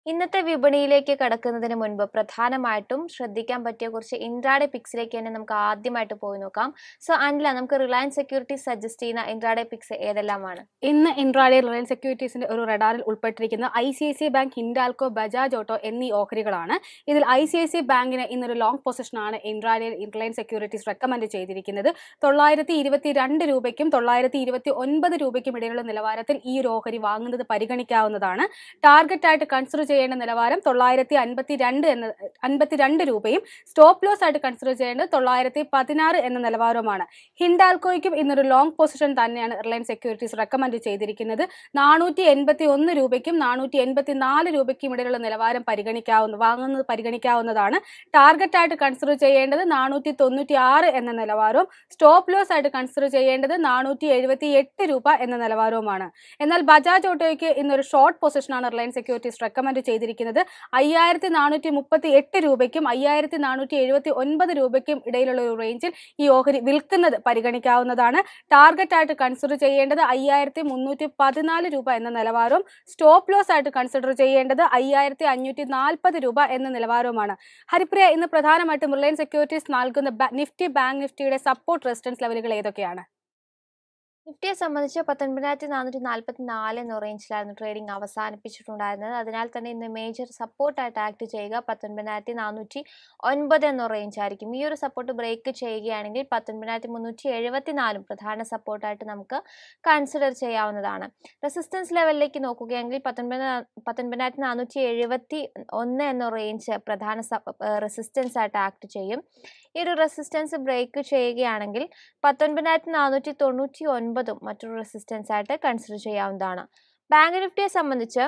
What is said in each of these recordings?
ഇന്നത്തെ വിപണിയിലേക്ക് കടക്കുന്നതിന് മുൻപ് പ്രധാനമായിട്ടും ശ്രദ്ധിക്കാൻ പറ്റിയ കുറച്ച് ഇൻട്രാഡേ പിക്സിലേക്ക് തന്നെ നമുക്ക് ആദ്യമായിട്ട് പോയി നോക്കാം സോ അനില നമുക്ക് റിലയൻസ് സെക്യൂരിറ്റി സജസ്റ്റ് ചെയ്യുന്ന ഇൻട്രാഡേ പിക്സ് ഏതെല്ലാമാണ് ഇന്ന് ഇൻട്രാഡേ റിലയൻസ് സെക്യൂരിറ്റീസിന്റെ ഒരു റഡാറിൽ ഉൾപ്പെട്ടിരിക്കുന്ന I C I C bank Hindalco Bajaj auto എന്നീ ഓഹരികളാണ് ഇതിൽ ഐ സി ഐ സി ബാങ്കിന് ഇന്നൊരു ലോങ് പൊസിഷനാണ് ഇൻട്രാഡേ റിലയൻസ് സെക്യൂരിറ്റീസ് റെക്കമെൻഡ് ചെയ്തിരിക്കുന്നത് തൊള്ളായിരത്തി ഇരുപത്തി രണ്ട് രൂപയ്ക്കും തൊള്ളായിരത്തി ഇരുപത്തി ഒൻപത് രൂപയ്ക്കും ഇടയിലുള്ള നിലവാരത്തിൽ ഈ ഒരു ഓഹരി വാങ്ങുന്നത് പരിഗണിക്കാവുന്നതാണ് ടാർഗറ്റ് ആയിട്ട് കൺസിഡർ ചെയ്യേണ്ട നിലവാരം തൊള്ളായിരത്തി അൻപത്തി രണ്ട് എന്ന അൻപത്തി രണ്ട് രൂപയും സ്റ്റോപ്പ് ലോസ് ആയിട്ട് കൺസിഡർ ചെയ്യേണ്ടത് തൊള്ളായിരത്തി പതിനാറ് എന്ന നിലവാരവുമാണ് ഹിൻഡാൽക്കോയ്ക്കും ഇന്നൊരു ലോങ് പൊസിഷൻ തന്നെയാണ് റിലയൻസ് സെക്യൂരിറ്റീസ് റെക്കമെൻഡ് ചെയ്തിരിക്കുന്നത് നാനൂറ്റി എൺപത്തി ഒന്ന് രൂപയ്ക്കും നാനൂറ്റി എൺപത്തി നാല് രൂപയ്ക്കും ഇടയിലുള്ള നിലവാരം പരിഗണിക്കാവുന്ന വാങ്ങുന്നത് പരിഗണിക്കാവുന്നതാണ് ടാർഗറ്റ് ആയിട്ട് കൺസിഡർ ചെയ്യേണ്ടത് നാനൂറ്റി തൊണ്ണൂറ്റി ആറ് എന്ന നിലവാരവും സ്റ്റോപ്പ് ലോസ് ആയിട്ട് കൺസിഡർ ചെയ്യേണ്ടത് നാനൂറ്റി എഴുപത്തി എട്ട് രൂപ എന്ന നിലവാരവുമാണ് എന്നാൽ ബജാജ് ഓട്ടോയ്ക്ക് ഇന്നൊരു ഷോർട്ട് പൊസിഷനാണ് റിലയൻസ് സെക്യൂരിറ്റീസ് റെക്കമെൻഡ് ചെയ്തിരിക്കുന്നത് അയ്യായിരത്തി നാനൂറ്റി മുപ്പത്തി എട്ട് രൂപയ്ക്കും അയ്യായിരത്തി നാനൂറ്റി എഴുപത്തി ഒൻപത് രൂപയ്ക്കും ഇടയിലുള്ള ഒരു റേഞ്ചിൽ ഈ ഓഹരി വിൽക്കുന്നത് പരിഗണിക്കാവുന്നതാണ് ടാർഗറ്റ് ആയിട്ട് കൺസിഡർ ചെയ്യേണ്ടത് അയ്യായിരത്തി മുന്നൂറ്റി പതിനാല് രൂപ എന്ന നിലവാരവും സ്റ്റോപ്പ് ലോസ് ആയിട്ട് കൺസിഡർ ചെയ്യേണ്ടത് അയ്യായിരത്തി അഞ്ഞൂറ്റി നാൽപ്പത് രൂപ എന്ന നിലവാരവുമാണ് ഹരിപ്രിയ ഇന്ന് പ്രധാനമായിട്ടും റിലയൻസ് സെക്യൂരിറ്റീസ് നൽകുന്ന ബ- നിഫ്റ്റി ബാങ്ക് നിഫ്റ്റിയുടെ സപ്പോർട്ട് റെസിസ്റ്റൻസ് ലെവലുകൾ ഏതൊക്കെയാണ് നിഫ്റ്റിയെ സംബന്ധിച്ച് പത്തൊൻപതിനായിരത്തി നാനൂറ്റി നാൽപ്പത്തി നാല് എന്ന റേഞ്ചിലായിരുന്നു ട്രേഡിംഗ് അവസാനിപ്പിച്ചിട്ടുണ്ടായിരുന്നത് അതിനാൽ തന്നെ ഇന്ന് മേജർ സപ്പോർട്ടായിട്ട് ആക്ട് ചെയ്യുക പത്തൊൻപതിനായിരത്തി നാനൂറ്റി ഒൻപത് എന്ന റേഞ്ച് ആയിരിക്കും ഈ ഒരു സപ്പോർട്ട് ബ്രേക്ക് ചെയ്യുകയാണെങ്കിൽ പത്തൊൻപതിനായിരത്തി മുന്നൂറ്റി എഴുപത്തി നാലും പ്രധാന സപ്പോർട്ടായിട്ട് നമുക്ക് കൺസിഡർ ചെയ്യാവുന്നതാണ് റെസിസ്റ്റൻസ് ലെവലിലേക്ക് നോക്കുകയാണെങ്കിൽ പത്തൊൻപത് പത്തൊൻപതിനായിരത്തി നാനൂറ്റി എഴുപത്തി ഒന്ന് എന്ന റേഞ്ച് പ്രധാന റെസിസ്റ്റൻസ് ആയിട്ട് ആക്ട് ചെയ്യും ഈ ഒരു റെസിസ്റ്റൻസ് ബ്രേക്ക് ചെയ്യുകയാണെങ്കിൽ പത്തൊൻപതിനായിരത്തി നാനൂറ്റി തൊണ്ണൂറ്റി ഒൻപതും മറ്റൊരു റെസിസ്റ്റൻസ് ആയിട്ട് കൺസിഡർ ചെയ്യാവുന്നതാണ് ബാങ്ക് നിഫ്റ്റിയെ സംബന്ധിച്ച്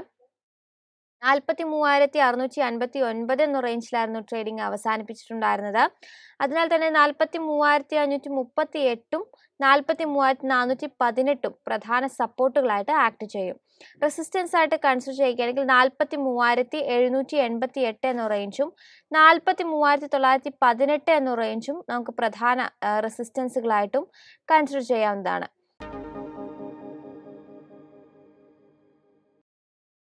നാൽപ്പത്തി മൂവായിരത്തി അറുന്നൂറ്റി അൻപത്തി ഒൻപത് എന്ന റേഞ്ചിലായിരുന്നു ട്രേഡിംഗ് അവസാനിപ്പിച്ചിട്ടുണ്ടായിരുന്നത് അതിനാൽ തന്നെ നാൽപ്പത്തി മൂവായിരത്തി അഞ്ഞൂറ്റി മുപ്പത്തി എട്ടും നാൽപ്പത്തി മൂവായിരത്തി നാനൂറ്റി പതിനെട്ടും പ്രധാന സപ്പോർട്ടുകളായിട്ട് ആക്ട് ചെയ്യും റെസിസ്റ്റൻസ് ആയിട്ട് കൺസിഡർ ചെയ്യുകയാണെങ്കിൽ നാൽപ്പത്തി മൂവായിരത്തി എഴുന്നൂറ്റി എൺപത്തി എട്ട് എന്ന റേഞ്ചും നാൽപ്പത്തി മൂവായിരത്തി തൊള്ളായിരത്തി പതിനെട്ട് എന്ന റേഞ്ചും നമുക്ക് പ്രധാന റെസിസ്റ്റൻസുകളായിട്ടും കൺസിഡർ ചെയ്യാവുന്നതാണ്